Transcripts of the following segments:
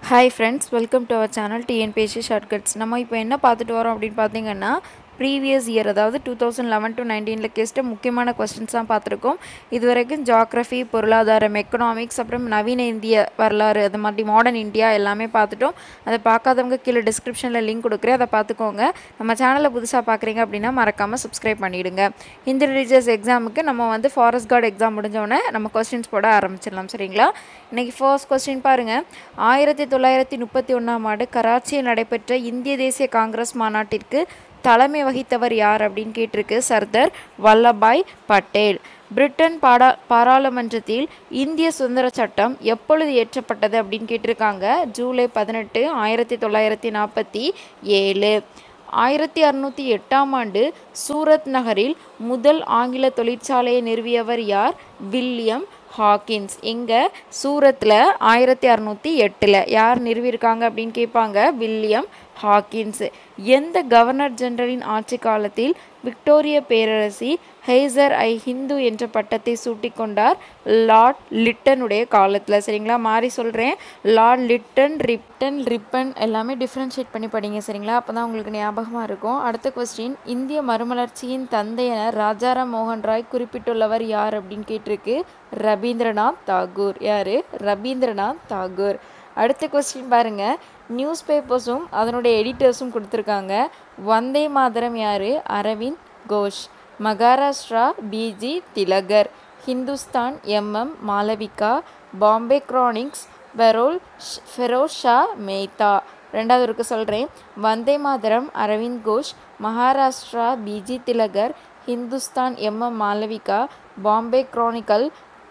hi friends welcome to our channel TNPSC shortcuts நம்ம இப்போ என்ன பார்த்துட்டு வரோம் அப்படின்னு பார்த்தீங்கன்னா ப்ரீவியஸ் இயர் அதாவது டூ தௌசண்ட் லெவன் டு நைன்டீனில் கேஸ்ட்டு முக்கியமான கொஸ்டின்ஸ் தான் பார்த்துருக்கோம் இது வரைக்கும் ஜாக்ரஃபி பொருளாதாரம் எக்கனாமிக்ஸ் அப்புறம் நவீன இந்திய வரலாறு அது மாதிரி மாடர்ன் இந்தியா எல்லாமே பார்த்துட்டோம் அதை பார்க்காதவங்க கீழே டிஸ்கிரிப்ஷனில் லிங்க் கொடுக்குறேன் அதை பார்த்துக்கோங்க நம்ம சேனலை புதுசாக பார்க்குறீங்க அப்படின்னா மறக்காமல் சப்ஸ்கிரைப் பண்ணிவிடுங்க இந்த ரிலீஜியஸ் எக்ஸாமுக்கு நம்ம வந்து ஃபாரஸ்ட் கார்டு எக்ஸாம் முடிஞ்சோடனே நம்ம கொஸ்டின்ஸ் போட ஆரம்பிச்சிடலாம் சரிங்களா இன்றைக்கி ஃபர்ஸ்ட் கொஸ்டின் பாருங்கள் ஆயிரத்தி தொள்ளாயிரத்தி முப்பத்தி ஒன்றாம் ஆண்டு கராச்சியில் நடைபெற்ற இந்திய தேசிய காங்கிரஸ் மாநாட்டிற்கு தலைமை வகித்தவர் யார் அப்படின்னு கேட்டிருக்கு சர்தார் வல்லபாய் பட்டேல் பிரிட்டன் பாடா பாராளுமன்றத்தில் இந்திய சுதந்திர சட்டம் எப்பொழுது இயற்றப்பட்டது அப்படின்னு கேட்டிருக்காங்க ஜூலை பதினெட்டு ஆயிரத்தி தொள்ளாயிரத்தி நாற்பத்தி ஏழு ஆயிரத்தி அறுநூற்றி எட்டாம் ஆண்டு சூரத் நகரில் முதல் ஆங்கில தொழிற்சாலையை நிறுவியவர் யார் வில்லியம் ஹாக்கின்ஸ் இங்கே சூரத்தில் ஆயிரத்தி அறநூற்றி எட்டில் யார் நிறுவியிருக்காங்க அப்படின்னு கேட்பாங்க வில்லியம் ஹாக்கின்ஸ் எந்த கவர்னர் ஜெனரலின் ஆட்சி காலத்தில் விக்டோரிய பேரரசி ஹெய்சர் ஐ ஹிந்து என்ற பட்டத்தை சூட்டிக்கொண்டார் லார்ட் லிட்டனுடைய காலத்தில் சரிங்களா மாறி சொல்கிறேன் லார்ட் லிட்டன் ரிப்டன் ரிப்பன் எல்லாமே டிஃப்ரென்ஷியேட் பண்ணி படிங்க சரிங்களா அப்போ தான் உங்களுக்கு ஞாபகமாக இருக்கும் அடுத்த கொஸ்டின் இந்திய மறுமலர்ச்சியின் தந்தை என ராஜாராம் மோகன் ராய் குறிப்பிட்டுள்ளவர் யார் அப்படின்னு கேட்டிருக்கு ரவீந்திரநாத் தாகூர் யார் ரவீந்திரநாத் தாகூர் அடுத்த கொஸ்டின் பாருங்க நியூஸ் பேப்பர்ஸும் அதனுடைய எடிட்டர்ஸும் கொடுத்துருக்காங்க வந்தே மாதரம் யார் Aurobindo Ghosh Maharashtra BG Tilak Hindustan MM Malaviya Bombay Chronicle பெரோல் ஃபெரோஸ் ஷா மேத்தா ரெண்டாவது இருக்கு சொல்கிறேன் Vande Mataram Aurobindo Ghosh Maharashtra BG Tilak Hindustan MM Malaviya Bombay Chronicle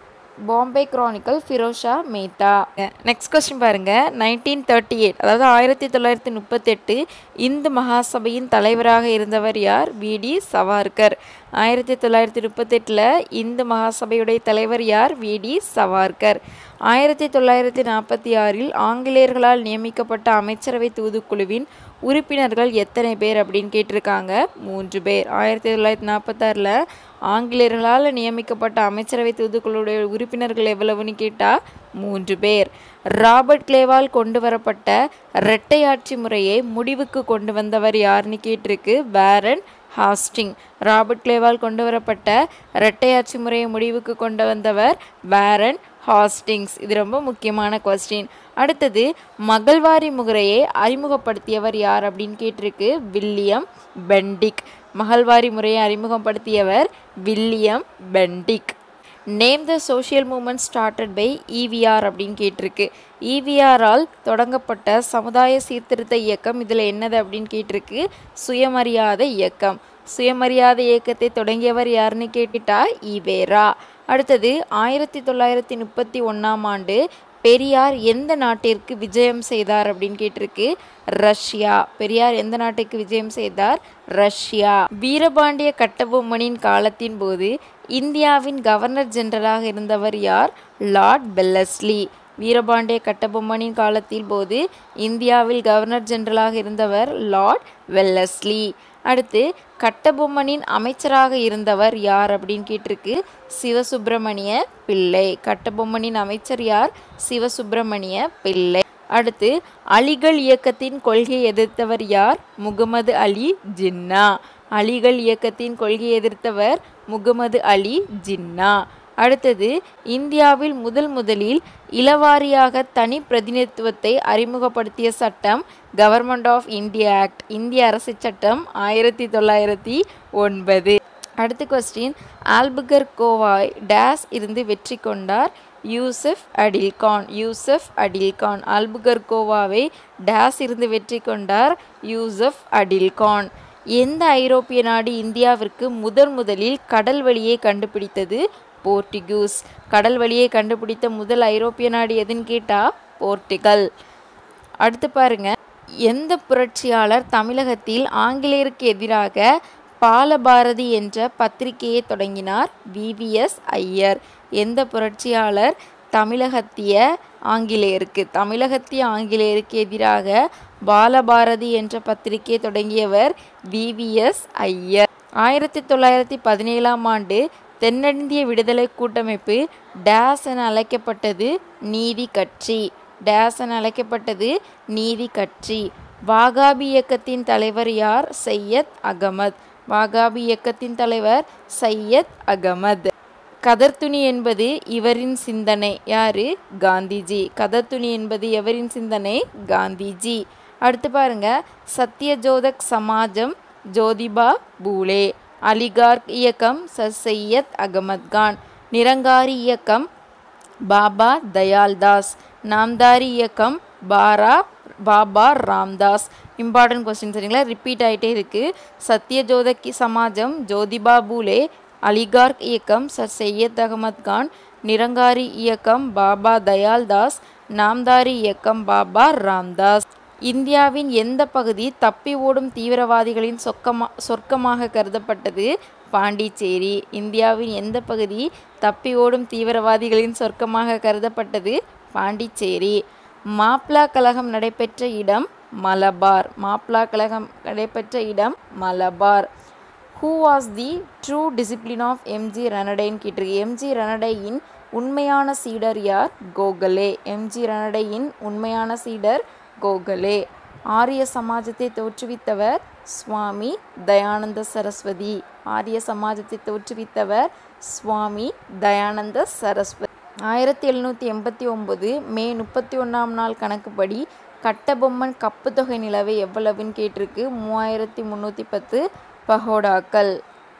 Bombay Chronicle Pherozeshah Mehta next question பாருங்க நைன்டீன் தேர்ட்டி எயிட் அதாவது ஆயிரத்தி தொள்ளாயிரத்தி முப்பத்தெட்டு இந்து மகாசபையின் தலைவராக இருந்தவர் யார் வி டி சவார்கர் ஆயிரத்தி தொள்ளாயிரத்தி முப்பத்தெட்டில் இந்து மகாசபையுடைய தலைவர் யார் வி டி சவார்கர் ஆயிரத்தி தொள்ளாயிரத்தி நாற்பத்தி ஆறில் ஆங்கிலேயர்களால் நியமிக்கப்பட்ட அமைச்சரவை தூதுக்குழுவின் உறுப்பினர்கள் எத்தனை பேர் அப்படின்னு கேட்டிருக்காங்க மூன்று பேர் ஆயிரத்தி தொள்ளாயிரத்தி நாற்பத்தாறில் ஆங்கிலேயர்களால் நியமிக்கப்பட்ட அமைச்சரவை தூதுக்குழுடைய உறுப்பினர்கள் எவ்வளவுன்னு கேட்டால் மூன்று பேர் ராபர்ட் கிளேவால் கொண்டு வரப்பட்ட இரட்டையாட்சி முறையை முடிவுக்கு கொண்டு வந்தவர் யாருன்னு கேட்டிருக்கு பேரன் ஹாஸ்டிங் ராபர்ட் கிளேவால் கொண்டு வரப்பட்ட இரட்டையாட்சி முறையை முடிவுக்கு கொண்டு வந்தவர் பேரன் ஹாஸ்டிங்ஸ் இது ரொம்ப முக்கியமான கொஸ்டின் அடுத்தது மகள்வாரி முறையை அறிமுகப்படுத்தியவர் யார் அப்படின்னு கேட்டிருக்கு வில்லியம் பெண்டிக் மகள்வாரி முறையை அறிமுகப்படுத்தியவர் William Bentinck name the social movement started by EVR அப்படின்னு கேட்டிருக்கு இவிஆரால் தொடங்கப்பட்ட சமுதாய சீர்திருத்த இயக்கம் இதில் என்னது அப்படின்னு கேட்டிருக்கு சுயமரியாதை இயக்கம் சுயமரியாதை இயக்கத்தை தொடங்கியவர் யாருன்னு கேட்டுட்டா ஈவேரா அடுத்தது ஆயிரத்தி தொள்ளாயிரத்தி முப்பத்தி ஒன்றாம் ஆண்டு பெரியார் எந்த நாட்டிற்கு விஜயம் செய்தார் அப்படின்னு கேட்டிருக்கு ரஷ்யா பெரியார் எந்த நாட்டுக்கு விஜயம் செய்தார் ரஷ்யா வீரபாண்டிய கட்டபொம்மனின் காலத்தின் போது இந்தியாவின் கவர்னர் ஜெனரலாக இருந்தவர் யார் லார்ட் பெல்லஸ்லி வீரபாண்டிய கட்டபொம்மனின் காலத்தில் போது இந்தியாவில் கவர்னர் ஜெனரலாக இருந்தவர் லார்ட் வெல்லஸ்லி அடுத்து கட்டபொம்மனின் அமைச்சராக இருந்தவர் யார் அப்படின்னு கேட்டிருக்கு சிவசுப்பிரமணிய பிள்ளை கட்டபொம்மனின் அமைச்சர் யார் சிவசுப்பிரமணிய பிள்ளை அடுத்து அலிகள் இயக்கத்தின் கொள்கையை எதிர்த்தவர் யார் முகமது அலி ஜின்னா அலிகள் இயக்கத்தின் கொள்கையை எதிர்த்தவர் முகமது அலி ஜின்னா அடுத்தது இந்தியாவில் முதல் முதலில் இளவாரியாக தனி பிரதிநிதித்துவத்தை அறிமுகப்படுத்திய சட்டம் கவர்மெண்ட் ஆஃப் இந்தியா ஆக்ட் இந்திய அரசு சட்டம் ஆயிரத்தி தொள்ளாயிரத்தி ஒன்பது அடுத்த கொஸ்டின் ஆல்புகர் கோவாய் டேஸ் இருந்து வெற்றி கொண்டார் யூசப் அடில்கான் யூசப் அடில்கான் ஆல்புகர் கோவாவை டேஸ் இருந்து வெற்றி கொண்டார் யூசப் அடில்கான் எந்த ஐரோப்பிய நாடு இந்தியாவிற்கு முதன் முதலில் கடல் வழியை கண்டுபிடித்தது போர்டிகூஸ் கடல் வழியை கண்டுபிடித்த முதல் ஐரோப்பிய நாடு எதுன்னு கேட்டால் போர்ட்டுகல் அடுத்து பாருங்க எந்த புரட்சியாளர் தமிழகத்தில் ஆங்கிலேயருக்கு எதிராக பாலபாரதி என்ற பத்திரிகையை தொடங்கினார் விவிஎஸ் ஐயர் எந்த புரட்சியாளர் தமிழகத்திய ஆங்கிலேயருக்கு தமிழகத்திய ஆங்கிலேயருக்கு எதிராக பாலபாரதி என்ற பத்திரிகையை தொடங்கியவர் விவிஎஸ் ஐயர் ஆயிரத்தி தொள்ளாயிரத்தி பதினேழாம் ஆண்டு தென்னிந்திய விடுதலை கூட்டமைப்பு டேஸ் என அழைக்கப்பட்டது நீதி கட்சி டேஸ் என அழைக்கப்பட்டது நீதி கட்சி வாகாபி இயக்கத்தின் தலைவர் யார் சையத் அகமத் வாகாபி இயக்கத்தின் தலைவர் சையத் அகமத் கதர்துணி என்பது இவரின் சிந்தனை யாரு காந்திஜி கதர்துணி என்பது எவரின் சிந்தனை காந்திஜி அடுத்து பாருங்க சத்யஜோதக் சமாஜம் ஜோதிபா பூலே அலிகார்க் இயக்கம் சர் சையத் அகமத் கான் நிரங்காரி இயக்கம் பாபா தயால்தாஸ் நாம்தாரி இயக்கம் பாரா பாபா ராம்தாஸ் இம்பார்ட்டன்ட் கொஸ்டின் சரிங்களா ரிப்பீட் ஆகிட்டே இருக்குது சத்யஜோதக்கி சமாஜம் ஜோதிபா பூலே அலிகார்க் இயக்கம் சர் சையத் அகமத் கான் நிரங்காரி இயக்கம் பாபா தயால்தாஸ் நாம்தாரி இயக்கம் பாபா ராம்தாஸ் இந்தியாவின் எந்த பகுதி தப்பி ஓடும் தீவிரவாதிகளின் சொக்கமா சொர்க்கமாக கருதப்பட்டது பாண்டிச்சேரி இந்தியாவின் எந்த பகுதி தப்பி ஓடும் தீவிரவாதிகளின் சொர்க்கமாக கருதப்பட்டது பாண்டிச்சேரி மாப்ளா கழகம் நடைபெற்ற இடம் மலபார் மாப்ளா கழகம் நடைபெற்ற இடம் Malabar who was the true disciple of MG ரனடைன்னு கேட்டிருக்கு எம்ஜி ரனடையின் உண்மையான சீடர் யார் கோகலே எம்ஜி ரனடையின் உண்மையான சீடர் கோகலே ஆரிய சமாஜத்தை தோற்றுவித்தவர் சுவாமி தயானந்த சரஸ்வதி ஆரிய சமாஜத்தை தோற்றுவித்தவர் சுவாமி தயானந்த சரஸ்வதி ஆயிரத்தி எழுநூற்றி எண்பத்தி ஒம்பது மே முப்பத்தி ஒன்றாம் நாள் கணக்குப்படி கட்டபொம்மன் கப்பு தொகை நிலவை எவ்வளவுன்னு கேட்டிருக்கு மூவாயிரத்தி முந்நூற்றி பத்து பகோடாக்கள்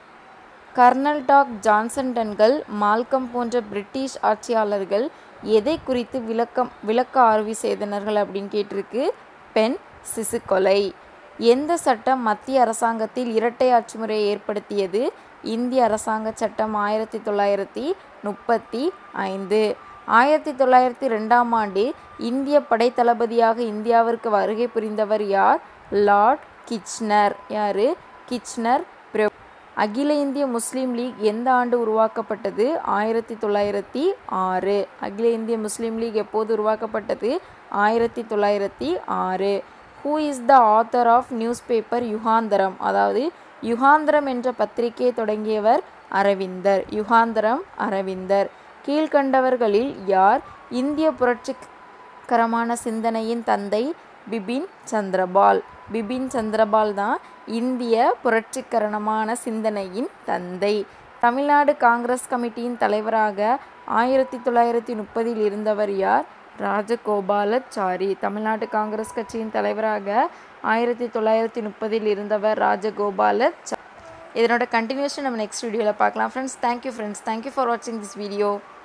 கர்னல் டாக் ஜான்சன் டன்கள் மால்கம் போன்ற பிரிட்டிஷ் ஆட்சியாளர்கள் எதை குறித்து விளக்கம் விளக்க ஆர்வி செய்தனர்கள் அப்படின்னு கேட்டிருக்கு பெண் சிசு கொலை எந்த சட்டம் மத்திய அரசாங்கத்தில் இரட்டை ஆட்சி முறையை ஏற்படுத்தியது இந்திய அரசாங்க சட்டம் ஆயிரத்தி தொள்ளாயிரத்தி முப்பத்தி ஐந்து ஆயிரத்தி தொள்ளாயிரத்தி ரெண்டாம் ஆண்டு இந்திய படைத்தளபதியாக இந்தியாவிற்கு வருகை புரிந்தவர் யார் லார்ட் கிச்னர் யார் கிச்னர் பிரபு அகில இந்திய முஸ்லீம் லீக் எந்த ஆண்டு உருவாக்கப்பட்டது ஆயிரத்தி தொள்ளாயிரத்தி ஆறு அகில இந்திய முஸ்லீம் லீக் எப்போது உருவாக்கப்பட்டது ஆயிரத்தி தொள்ளாயிரத்தி ஆறு who is the author of newspaper யுகாந்தரம் அதாவது யுகாந்தரம் என்ற பத்திரிகையை தொடங்கியவர் அரவிந்தர் யுகாந்தரம் அரவிந்தர் கீழ்கண்டவர்களில் யார் இந்திய புரட்சிகரமான சிந்தனையின் தந்தை பிபின் சந்திரபால் பிபின் சந்திரபால் தான் இந்திய புரட்சிகரணமான சிந்தனையின் தந்தை தமிழ்நாடு காங்கிரஸ் கமிட்டியின் தலைவராக ஆயிரத்தி தொள்ளாயிரத்தி முப்பதில் இருந்தவர் யார் ராஜகோபாலாச்சாரி தமிழ்நாடு காங்கிரஸ் கட்சியின் தலைவராக ஆயிரத்தி தொள்ளாயிரத்தி முப்பதில் இருந்தவர் ராஜகோபாலாச்சாரி இதனோட கண்டினியூஷன் நம்ம நெக்ஸ்ட் வீடியோவில் பார்க்கலாம் friends thank you friends thank you for வாட்சிங் திஸ் வீடியோ